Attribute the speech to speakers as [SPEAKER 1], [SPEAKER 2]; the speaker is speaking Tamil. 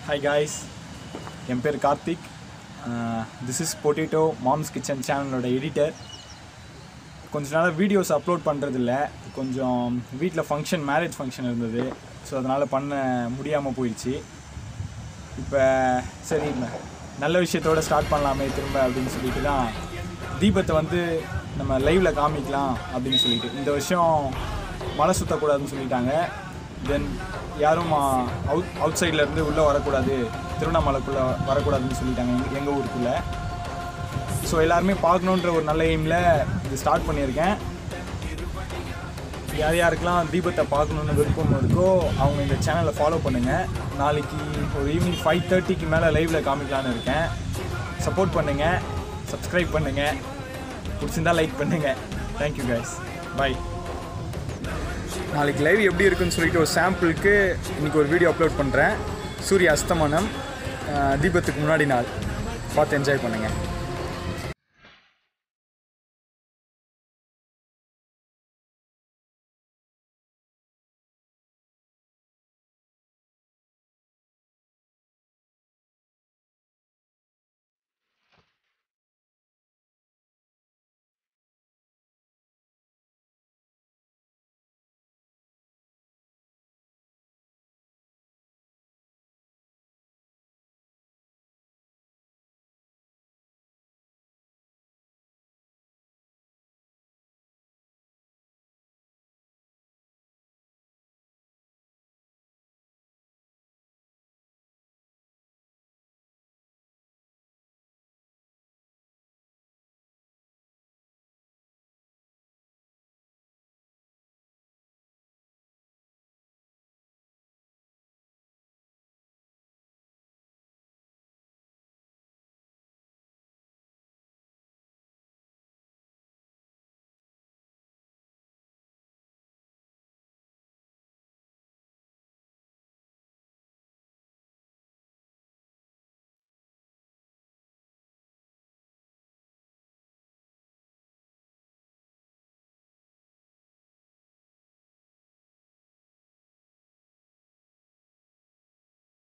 [SPEAKER 1] ஹாய் காய்ஸ் என் பேர் Karthik this is potato mom's kitchen சேனலோட எடிட்டர் கொஞ்ச நாளாக வீடியோஸ் அப்லோட் பண்ணுறதில்ல கொஞ்சம் வீட்டில் ஃபங்க்ஷன் மேரேஜ் ஃபங்க்ஷன் இருந்தது ஸோ அதனால் பண்ண முடியாமல் போயிடுச்சு இப்போ சரி நல்ல விஷயத்தோட ஸ்டார்ட் பண்ணலாமே திரும்ப அப்படின்னு சொல்லிட்டு தான் தீபத்தை வந்து நம்ம லைவில் காமிக்கலாம் அப்படின்னு சொல்லிட்டு இந்த வருஷம் மழை சுற்றக்கூடாதுன்னு சொல்லிட்டாங்க தென் யாரும் அவுட் அவுட் சைடில் இருந்து உள்ளே வரக்கூடாது திருவண்ணாமலைக்குள்ளே வரக்கூடாதுன்னு சொல்லிட்டாங்க எங்கள் எங்கள் ஊருக்குள்ளே ஸோ எல்லாருமே பார்க்கணுன்ற ஒரு நல்ல எய்மில் இது ஸ்டார்ட் பண்ணியிருக்கேன் யார் யாருக்கெல்லாம் தீபத்தை பார்க்கணுன்னு விருப்பம் இருக்கோ அவங்க இந்த சேனலை ஃபாலோ பண்ணுங்கள் நாளைக்கு ஒரு ஈவினிங் ஃபைவ் தேர்ட்டிக்கு மேலே லைவில் காமிக்கலான்னு இருக்கேன் சப்போர்ட் பண்ணுங்கள் சப்ஸ்கிரைப் பண்ணுங்கள் பிடிச்சிருந்தா லைக் பண்ணுங்கள் தேங்க்யூ கைஸ் பை நாளைக்கு லைவ் எப்படி இருக்குன்னு சொல்லிட்டு ஒரு சாம்பிளுக்கு இன்றைக்கி ஒரு வீடியோ அப்லோட் பண்ணுறேன் சூரிய அஸ்தமனம் அஹ், தீபத்துக்கு முன்னாடி நாள் பார்த்து என்ஜாய் பண்ணுங்கள்